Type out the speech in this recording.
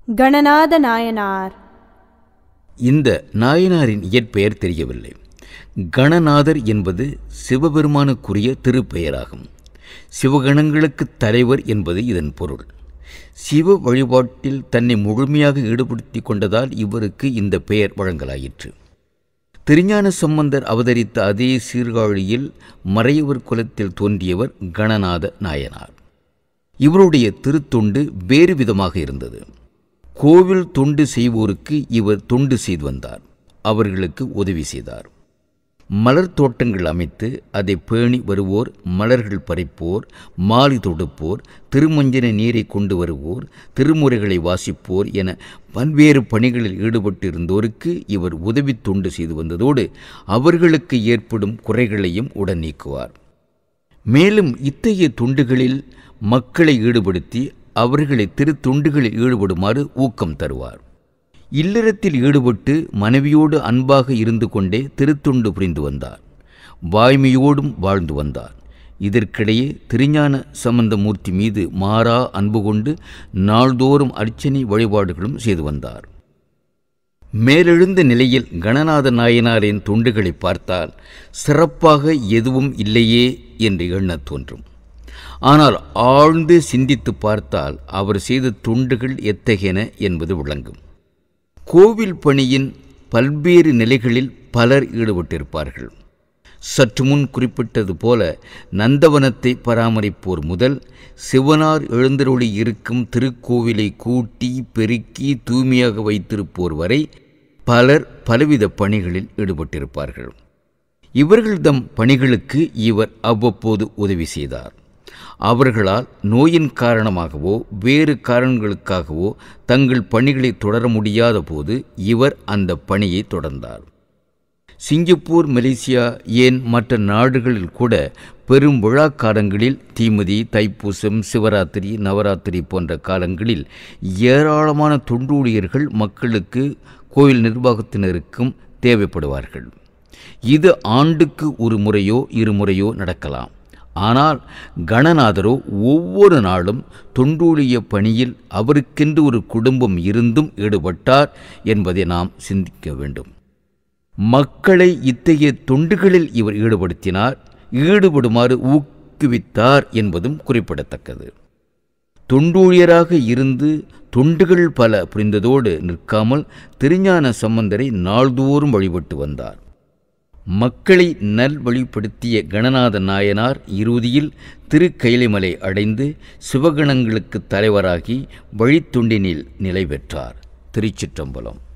கணநாத நாயனார் இந்த நாயனாரின் இயற்பெயர் தெரியவில்லை கணநாதர் என்பது சிவபெருமானுக்குரிய திருப்பெயராகும் சிவகணங்களுக்கு தலைவர் என்பது இதன் பொருள் சிவ வழிபாட்டில் தன்னை முழுமையாக ஈடுபடுத்தி கொண்டதால் இவருக்கு இந்த பெயர் வழங்கலாயிற்று திருஞான சம்பந்தர் அவதரித்த அதே சீர்காழியில் மறையவர் குலத்தில் தோன்றியவர் கணநாத நாயனார் இவருடைய திருத்தொண்டு வேறு விதமாக இருந்தது கோவில் தொண்டு செய்வோருக்கு இவர் தொண்டு செய்து வந்தார் அவர்களுக்கு உதவி செய்தார் மலர் தோட்டங்கள் அமைத்து அதை பேணி வருவோர் மலர்கள் பறிப்போர் மாலை தொடுப்போர் திருமஞ்சன நீரை கொண்டு வருவோர் திருமுறைகளை வாசிப்போர் என பல்வேறு பணிகளில் ஈடுபட்டிருந்தோருக்கு இவர் உதவி தொண்டு செய்து வந்ததோடு அவர்களுக்கு ஏற்படும் குறைகளையும் உடன் நீக்குவார் மேலும் இத்தகைய தொண்டுகளில் மக்களை ஈடுபடுத்தி அவர்களை திருத்தொண்டுகளில் ஈடுபடுமாறு ஊக்கம் தருவார் இல்லறத்தில் ஈடுபட்டு மனைவியோடு அன்பாக இருந்து கொண்டே திருத்தொண்டு புரிந்து வந்தார் வாய்மையோடும் வாழ்ந்து வந்தார் இதற்கிடையே திருஞான சம்பந்தமூர்த்தி மீது மாறா அன்பு கொண்டு நாள்தோறும் அர்ச்சனை வழிபாடுகளும் செய்து வந்தார் மேலெழுந்த நிலையில் கணநாத நாயனாரின் தொண்டுகளை பார்த்தால் சிறப்பாக எதுவும் இல்லையே என்று எண்ணத் தோன்றும் ஆனால் ஆழ்ந்து சிந்தித்து பார்த்தால் அவர் செய்த தொண்டுகள் எத்தகையன என்பது விளங்கும் கோவில் பணியின் பல்வேறு நிலைகளில் பலர் ஈடுபட்டிருப்பார்கள் சற்று முன் குறிப்பிட்டது போல நந்தவனத்தை பராமரிப்போர் முதல் சிவனார் எழுந்தருளி இருக்கும் திருக்கோவிலை கூட்டி பெருக்கி தூய்மையாக வைத்திருப்போர் வரை பலர் பலவித பணிகளில் ஈடுபட்டிருப்பார்கள் இவர்கள் தம் பணிகளுக்கு இவர் அவ்வப்போது உதவி செய்தார் அவர்களால் நோயின் காரணமாகவோ வேறு காரணங்களுக்காகவோ தங்கள் பணிகளை தொடர முடியாத போது இவர் அந்த பணியை தொடர்ந்தார் சிங்கப்பூர் மலேசியா ஏன் மற்ற நாடுகளில் கூட பெரும் விழா காலங்களில் தீமிதி தைப்பூசம் சிவராத்திரி நவராத்திரி போன்ற காலங்களில் ஏராளமான தொண்டூழியர்கள் மக்களுக்கு கோயில் நிர்வாகத்தினருக்கும் தேவைப்படுவார்கள் இது ஆண்டுக்கு ஒரு முறையோ இருமுறையோ நடக்கலாம் ஆனால் கணநாதரோ ஒவ்வொரு நாளும் தொண்டூழிய பணியில் அவருக்கென்று ஒரு குடும்பம் இருந்தும் ஈடுபட்டார் என்பதை நாம் சிந்திக்க வேண்டும் மக்களை இத்தகைய தொண்டுகளில் இவர் ஈடுபடுத்தினார் ஈடுபடுமாறு ஊக்குவித்தார் என்பதும் குறிப்பிடத்தக்கது தொண்டூழியராக இருந்து தொண்டுகள் பல புரிந்ததோடு நிற்காமல் திருஞான சம்பந்தரை நாள்தோறும் வழிபட்டு வந்தார் மக்களை நல்வழிப்படுத்திய கணநாத நாயனார் இறுதியில் திருக்கைலைமலை அடைந்து சிவகணங்களுக்கு தலைவராகி வழித்தொண்டினில் நிலை பெற்றார் திருச்சிற்றம்பலம்